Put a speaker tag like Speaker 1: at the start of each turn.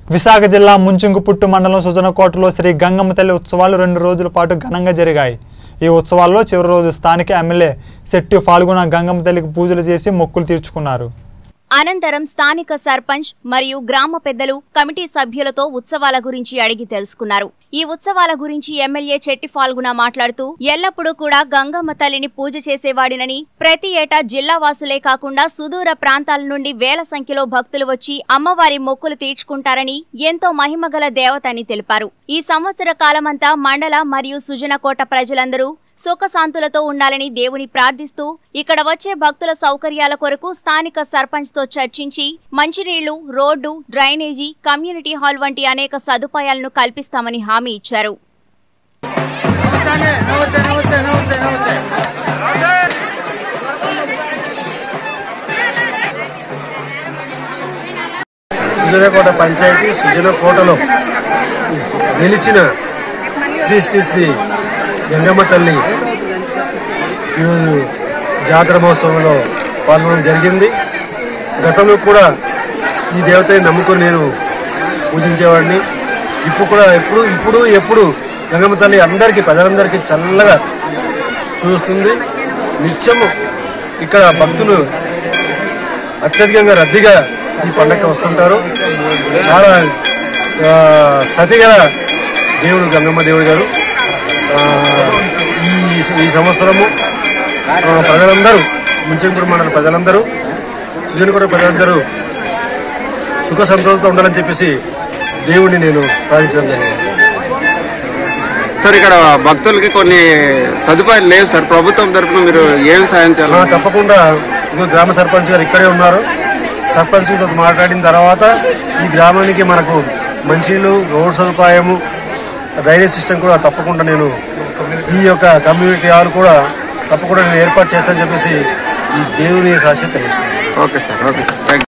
Speaker 1: విశాఖ జిల్లా ముంచింగుపుట్టు మండలం సుజనకోటలో శ్రీ గంగమ్మ తల్లి ఉత్సవాలు రెండు రోజుల పాటు ఘనంగా జరిగాయి ఈ ఉత్సవాల్లో చివరి రోజు స్థానిక ఎమ్మెల్యే శెట్టి పాల్గొన గంగమ్మ తల్లికి పూజలు చేసి మొక్కులు తీర్చుకున్నారు
Speaker 2: అనంతరం స్థానిక సర్పంచ్ మరియు గ్రామ పెద్దలు కమిటీ సభ్యులతో ఉత్సవాల గురించి అడిగి తెలుసుకున్నారు ఈ ఉత్సవాల గురించి ఎమ్మెల్యే చెట్టి ఫాల్గుణ మాట్లాడుతూ ఎల్లప్పుడూ కూడా గంగమ్మ తల్లిని పూజ చేసేవాడినని ప్రతి ఏటా జిల్లా వాసులే కాకుండా సుదూర ప్రాంతాల నుండి వేల సంఖ్యలో భక్తులు వచ్చి అమ్మవారి మొక్కులు తీర్చుకుంటారని ఎంతో మహిమగల దేవత అని తెలిపారు ఈ సంవత్సర కాలమంతా మండల మరియు సుజనకోట ప్రజలందరూ సుఖశాంతులతో ఉండాలని దేవుని ప్రార్థిస్తూ ఇక్కడ వచ్చే భక్తుల సౌకర్యాల కొరకు స్థానిక సర్పంచ్ తో చర్చించి మంచినీళ్లు రోడ్డు డ్రైనేజీ కమ్యూనిటీ హాల్ వంటి అనేక సదుపాయాలను కల్పిస్తామని హామీ ఇచ్చారు
Speaker 3: సుజనకోట పంచాయతీ సుజనకోటలో నిలిచిన శ్రీ శ్రీ శ్రీ గంగమ్మ తల్లి ఈరోజు జాతర మహోత్సవంలో పాల్గొనడం జరిగింది గతంలో కూడా ఈ దేవతని నమ్ముకొని నేను పూజించేవాడిని ఇప్పుడు కూడా ఎప్పుడు ఇప్పుడు ఎప్పుడు గంగమ్మ తల్లి అందరికీ ప్రజలందరికీ చల్లగా చూస్తుంది నిత్యము ఇక్కడ భక్తులు అత్యధికంగా రద్దీగా ఈ పండగకి వస్తుంటారు చాలా ఆ, సతిగల దేవుడు గంగమ్మ దేవుడు గారు ఆ, ఈ ఈ సంవత్సరము ఆ, ప్రజలందరూ ముంచెంపూర్ మండల ప్రజలందరూ సుజనకొండ ప్రజలందరూ సుఖ సంతోషంతో ఉండాలని చెప్పేసి దేవుడిని నేను ప్రార్థించడం జరిగింది
Speaker 4: సార్ ఇక్కడ భక్తులకి కొన్ని సదుపాయాలు లేవు సార్ ప్రభుత్వం తరఫున మీరు ఏం సాయం
Speaker 3: ఆ,
Speaker 4: చేయాలి
Speaker 3: తప్పకుండా ఇదిగో గ్రామ సర్పంచ్ గారు ఇక్కడే ఉన్నారు సర్పంచ్తో మాట్లాడిన తర్వాత ఈ గ్రామానికి మనకు మంచినీళ్ళు రోడ్ సదుపాయము డ్రైనేజ్ సిస్టమ్ కూడా తప్పకుండా నేను ఈ యొక్క కమ్యూనిటీ హాల్ కూడా తప్పకుండా నేను ఏర్పాటు చేస్తానని చెప్పేసి ఈ దేవుని సాక్షి తెలుసుకున్నాను
Speaker 4: okay sir okay sir thank